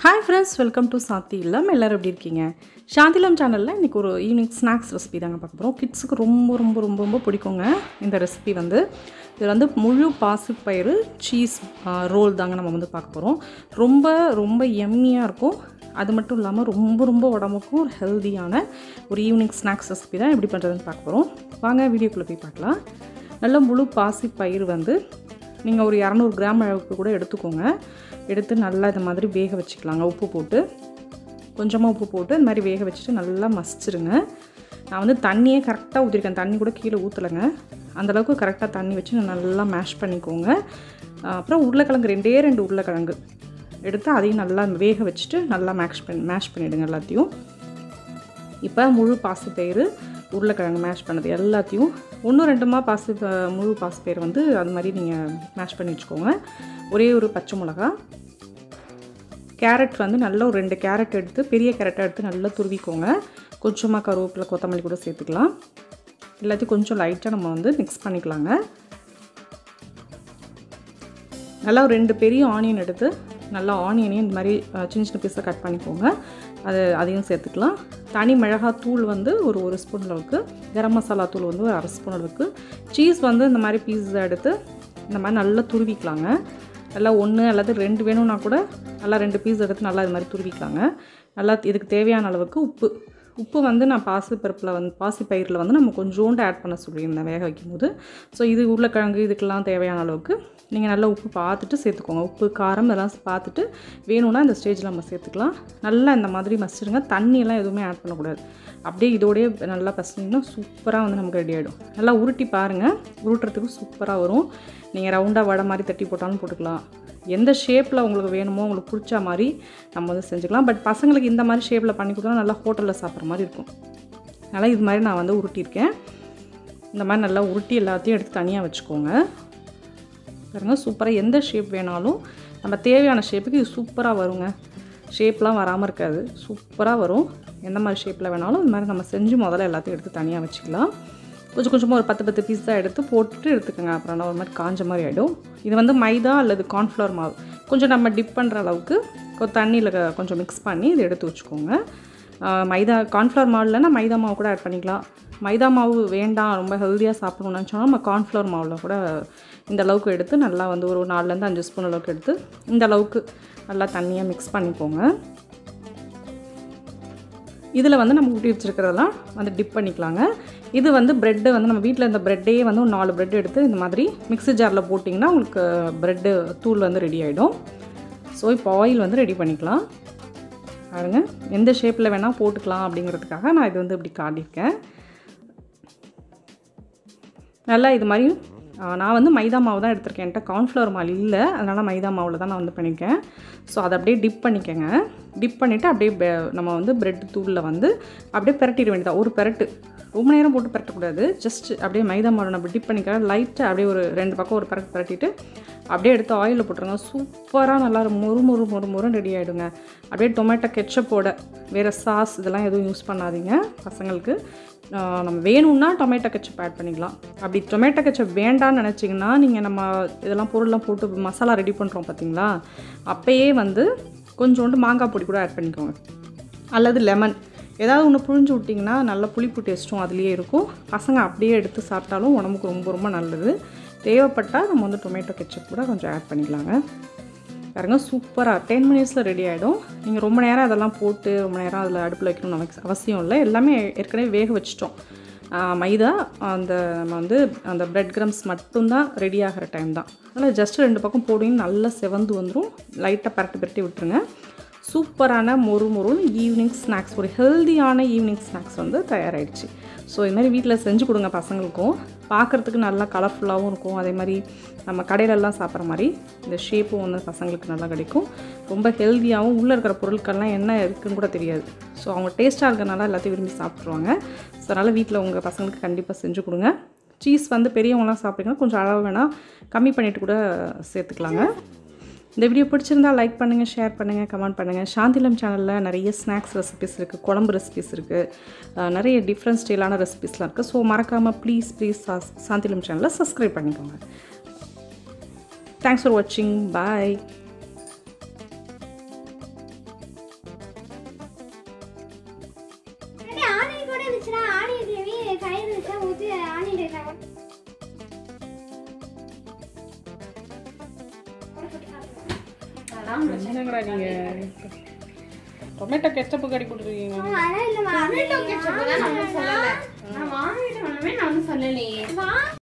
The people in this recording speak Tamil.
hi friends welcome to Shanthi Illam எல்லோரும் எப்படி இருக்கீங்க சாந்திலம் சேனலில் இன்றைக்கி ஒரு ஈவினிங் ஸ்நாக்ஸ் ரெசிபி தாங்க பார்க்க போகிறோம் கிட்ஸுக்கு ரொம்ப ரொம்ப ரொம்ப ரொம்ப பிடிக்குங்க இந்த ரெசிபி வந்து இது வந்து முழு பாசிப்பயிறு சீஸ் ரோல் தாங்க நம்ம வந்து பார்க்க போகிறோம் ரொம்ப ரொம்ப எம்மியாக இருக்கும் அது மட்டும் இல்லாமல் ரொம்ப ரொம்ப உடம்புக்கும் ஒரு ஹெல்தியான ஒரு ஈவினிங் ஸ்நாக்ஸ் ரெசிபி தான் எப்படி பண்ணுறதுன்னு பார்க்க போகிறோம் வாங்க வீடியோக்குள்ளே போய் பார்க்கலாம் நல்ல முழு பாசிப்பயிறு வந்து நீங்கள் ஒரு இரநூறு கிராம் அளவுக்கு கூட எடுத்துக்கோங்க எடுத்து நல்லா இந்த மாதிரி வேக வச்சுக்கலாங்க உப்பு போட்டு கொஞ்சமாக உப்பு போட்டு இந்த மாதிரி வேக வச்சுட்டு நல்லா மசிச்சிருங்க நான் வந்து தண்ணியே கரெக்டாக ஊற்றிருக்கேன் தண்ணி கூட கீழே ஊற்றலைங்க அந்தளவுக்கு கரெக்டாக தண்ணி வச்சு நல்லா மேஷ் பண்ணிக்கோங்க அப்புறம் உருளைக்கிழங்கு ரெண்டே ரெண்டு உருளைக்கிழங்கு எடுத்து அதையும் நல்லா வேக வச்சுட்டு நல்லா மேஷ் பண்ணி மேஷ் பண்ணிவிடுங்க எல்லாத்தையும் இப்போ முழு பாசிப்பயிறு உருளைக்கிழங்கு மேஷ் பண்ணது எல்லாத்தையும் ஒன்று ரெண்டுமா பாசி ப- முழு பாசிப்பயிறு வந்து அது மாதிரி நீங்கள் மேஷ் பண்ணி வச்சுக்கோங்க ஒரே ஒரு பச்சை மிளகா கேரட் வந்து நல்ல ஒரு ரெண்டு கேரட் எடுத்து பெரிய கேரட்டை எடுத்து நல்லா துருவிக்கோங்க கொஞ்சமாக கருவேப்பிலை கொத்தமல்லி கூட சேர்த்துக்கலாம் எல்லாத்தையும் கொஞ்சம் லைட்டாக நம்ம வந்து மிக்ஸ் பண்ணிக்கலாங்க நல்லா ஒரு ரெண்டு பெரிய ஆனியன் எடுத்து நல்லா ஆனியனையும் இந்த மாதிரி அஹ், சின்ன சின்ன பீஸாக கட் பண்ணிக்கோங்க அது அதையும் சேர்த்துக்கலாம் தனி மிளகாய் தூள் வந்து ஒரு ஒரு ஸ்பூன் அளவுக்கு கரம் மசாலா தூள் வந்து ஒரு அரை ஸ்பூன் அளவுக்கு சீஸ் வந்து இந்த மாதிரி பீஸா எடுத்து இந்த மாதிரி நல்லா துருவிக்கலாங்க நல்லா ஒன்று அல்லது ரெண்டு வேணும்னா கூட நல்லா ரெண்டு பீஸ் எடுத்து நல்லா இது மாதிரி துருவிக்கலாங்க நல்லா இதுக்கு தேவையான அளவுக்கு உப்பு உப்பு வந்து நான் பாசி பருப்பில் வந்து பாசி பயிரில் வந்து நம்ம கொஞ்சோண்டு ஆட் பண்ண சொல்லியிருந்தேன் வேக வைக்கும்போது ஸோ இது உருளைக்கிழங்கு இதுக்கெல்லாம் தேவையான அளவுக்கு நீங்கள் நல்லா உப்பு பார்த்துட்டு சேர்த்துக்கோங்க உப்பு காரம் இதெல்லாம் பார்த்துட்டு வேணும்னா இந்த ஸ்டேஜில் நம்ம சேர்த்துக்கலாம் நல்லா இந்த மாதிரி மசிச்சிடுங்க தண்ணியெல்லாம் எதுவுமே ஆட் பண்ணக்கூடாது அப்படியே இதோடய நல்லா பசிங்கன்னா சூப்பராக வந்து நமக்கு ரெடி ஆகிடும் நல்லா உருட்டி பாருங்கள் உருட்டுறதுக்கு சூப்பராக வரும் நீங்கள் ரவுண்டாக வடை மாதிரி தட்டி போட்டாலும் போட்டுக்கலாம் எந்த ஷேப்பில் உங்களுக்கு வேணுமோ உங்களுக்கு பிடிச்ச மாதிரி நம்ம வந்து செஞ்சுக்கலாம் பட் பசங்களுக்கு இந்த மாதிரி ஷேப்பில் பண்ணி கொடுத்தா நல்லா ஹோட்டலில் சாப்பிட்ற மாதிரி இருக்கும் அதனால் இது மாதிரி நான் வந்து உருட்டியிருக்கேன் இந்த மாதிரி நல்லா உருட்டி எல்லாத்தையும் எடுத்து தனியாக வச்சுக்கோங்க பாருங்க சூப்பராக எந்த ஷேப் வேணாலும் நம்ம தேவையான ஷேப்புக்கு இது சூப்பராக வருங்க ஷேப்லாம் வராமல் இருக்காது சூப்பராக வரும் எந்த மாதிரி ஷேப்பில் வேணாலும் இந்த மாதிரி நம்ம செஞ்சு முதல்ல எல்லாத்தையும் எடுத்து தனியாக வச்சுக்கலாம் கொஞ்சம் கொஞ்சமாக ஒரு பத்து பத்து பீஸ் தான் எடுத்து போட்டுட்டு எடுத்துக்கோங்க அப்புறம் ஒரு மாதிரி காஞ்ச மாதிரி ஆகிடும் இது வந்து மைதா அல்லது கார்ன்ஃப்ளவர் மாவு கொஞ்சம் நம்ம டிப் பண்ணுற அளவுக்கு கொ- தண்ணியில் க- கொஞ்சம் மிக்ஸ் பண்ணி இதை எடுத்து வச்சுக்கோங்க ஆஹ் மைதா கார்ன்ஃப்ளவர் மாவு இல்லைன்னா மைதா மாவு கூட ஆட் பண்ணிக்கலாம் மைதா மாவு வேண்டாம் ரொம்ப ஹெல்த்தியாக சாப்பிடணும்னு நினச்சோன்னா நம்ம கார்ன்ஃப்ளவர் மாவில் கூட இந்த அளவுக்கு எடுத்து நல்லா வந்து ஒரு நாலுலேருந்து அஞ்சு ஸ்பூன் அளவுக்கு எடுத்து இந்த அளவுக்கு நல்லா தண்ணியாக மிக்ஸ் பண்ணிக்கோங்க இதில் வந்து நம்ம ஊட்டி வச்சுருக்கிறதெல்லாம் வந்து டிப் பண்ணிக்கலாங்க இது வந்து ப்ரெட்டு வந்து நம்ம வீட்டில் இந்த ப்ரெட்டையே வந்து ஒரு நாலு ப்ரெட் எடுத்து இந்த மாதிரி மிக்ஸி ஜாரில் போட்டிங்கன்னா உங்களுக்கு ப்ரெட்டு தூள் வந்து ரெடி ஆகிடும் ஸோ இப்போ ஆயில் வந்து ரெடி பண்ணிக்கலாம் பாருங்க எந்த ஷேப்பில் வேணால் போட்டுக்கலாம் அப்படிங்கிறதுக்காக நான் இது வந்து இப்படி காட்டியிருக்கேன் நல்லா இது மாதிரி ஆ, நான் வந்து மைதா மாவு தான் எடுத்திருக்கேன் என்கிட்ட கார்ன்ஃப்ளவர் மாவு இல்லை அதனால் மைதா மாவில் தான் நான் வந்து பண்ணியிருக்கேன் ஸோ அதை அப்படியே டிப் பண்ணிக்கோங்க டிப் பண்ணிவிட்டு அப்படியே பெ- நம்ம வந்து பிரெட் தூளில் வந்து அப்படியே பிரட்டிட வேண்டியதான் ஒரு பெரட்டு ரொம்ப நேரம் போட்டு பிரட்டக்கூடாது ஜஸ்ட் அப்படியே மைதா மாவு நம்ம டிப் பண்ணிக்க லைட்டாக அப்படியே ஒரு ரெண்டு பக்கம் ஒரு பரட்டு பிரட்டிட்டு அப்படியே எடுத்து ஆயிலில் போட்டுருங்க சூப்பராக நல்லா மொறு மொறு மொறு மொறுன்னு ரெடி ஆகிடுங்க அப்படியே டொமேட்டோ கெச்சப்போட வேறு சாஸ் இதெல்லாம் எதுவும் யூஸ் பண்ணாதீங்க பசங்களுக்கு ஆஹ் நம்ம வேணும்னா டொமேட்டோ கெச்சப் ஆட் பண்ணிக்கலாம் அப்படி டொமேட்டோ கெச்சப் வேண்டாம்னு நினச்சிங்கன்னா நீங்கள் நம்ம இதெல்லாம் பொருள்லாம் போட்டு மசாலா ரெடி பண்ணுறோம் பார்த்தீங்களா அப்பயே வந்து கொஞ்சோண்டு மாங்காய் பொடி கூட ஆட் பண்ணிக்கோங்க அல்லது லெமன் ஏதாவது ஒன்று புழிஞ்சு விட்டிங்கன்னா நல்ல புளிப்பு டேஸ்ட்டும் அதுலேயே இருக்கும் பசங்க அப்படியே எடுத்து சாப்பிட்டாலும் உடம்புக்கு ரொம்ப ரொம்ப நல்லது தேவைப்பட்டால் நம்ம வந்து டொமேட்டோ கெச்சப் கூட கொஞ்சம் ஆட் பண்ணிக்கலாங்க பாருங்க சூப்பராக டென் மினிட்ஸில் ரெடி ஆகிடும் நீங்கள் ரொம்ப நேரம் அதெல்லாம் போட்டு ரொம்ப நேரம் அதில் அடுப்பில் வைக்கணும்னு நமக்கு அவசியம் இல்லை எல்லாமே ஏற்கனவே வேக வச்சிட்டோம் ஆஹ் மைதா அந்த நம்ம வந்து அந்த பிரெட் கிரம்ஸ் மட்டும்தான் ரெடி ஆகிற டைம் தான் அதனால் ஜஸ்ட் ரெண்டு பக்கம் போடுவீங்க நல்லா செவந்து வந்துடும் லைட்டாக பரட்டி பரட்டி விட்டுருங்க சூப்பரான மொறு மொறுன்னு ஈவினிங் ஸ்நாக்ஸ் ஒரு ஹெல்தியான ஈவினிங் ஸ்நாக்ஸ் வந்து தயாராகிடுச்சு ஸோ இது மாதிரி வீட்டில் செஞ்சு கொடுங்க பசங்களுக்கும் பார்க்குறதுக்கு நல்லா கலர்ஃபுல்லாகவும் இருக்கும் அதே மாதிரி நம்ம கடையிலலாம் சாப்பிட்ற மாதிரி இந்த ஷேப்பும் வந்து பசங்களுக்கு நல்லா கிடைக்கும் ரொம்ப ஹெல்த்தியாகவும் உள்ளே இருக்கிற பொருட்கள்லாம் என்ன இருக்குன்னு கூட தெரியாது ஸோ அவங்க டேஸ்ட்டாக இருக்கிறனால எல்லாத்தையும் விரும்பி சாப்பிட்ருவாங்க ஸோ அதனால் வீட்டில் உங்கள் பசங்களுக்கு கண்டிப்பாக செஞ்சு கொடுங்க சீஸ் வந்து பெரியவங்களாம் சாப்பிட்டீங்கன்னா கொஞ்சம் அளவு வேணால் கம்மி பண்ணிட்டு கூட சேர்த்துக்கலாங்க இந்த வீடியோ பிடிச்சிருந்தா லைக் பண்ணுங்கள் ஷேர் பண்ணுங்கள் கமெண்ட் பண்ணுங்கள் சாந்திலம் சேனலில் நிறைய ஸ்நாக்ஸ் ரெசிபிஸ் இருக்குது குழம்பு ரெசிபிஸ் இருக்குது நிறைய டிஃப்ரெண்ட் ஸ்டைலான ரெசிபிஸ்லாம் இருக்குது ஸோ மறக்காமல் ப்ளீஸ் ப்ளீஸ் சாந்திலம் சேனலை சப்ஸ்கிரைப் பண்ணிக்கோங்க தேங்க்ஸ் ஃபார் வாட்சிங் பாய் என்னங்கடா நீங்கள் டொமேட்டோ கெச்சப்பு கடி கொடுத்துருக்கீங்க வரேன் இல்ல வா டொமேட்டோ கெச்சப் தான் நான் ஒண்ணும் சொல்லல நான் வாங்கிட்டு வந்தமே நான் ஒன்றும் சொல்லலையே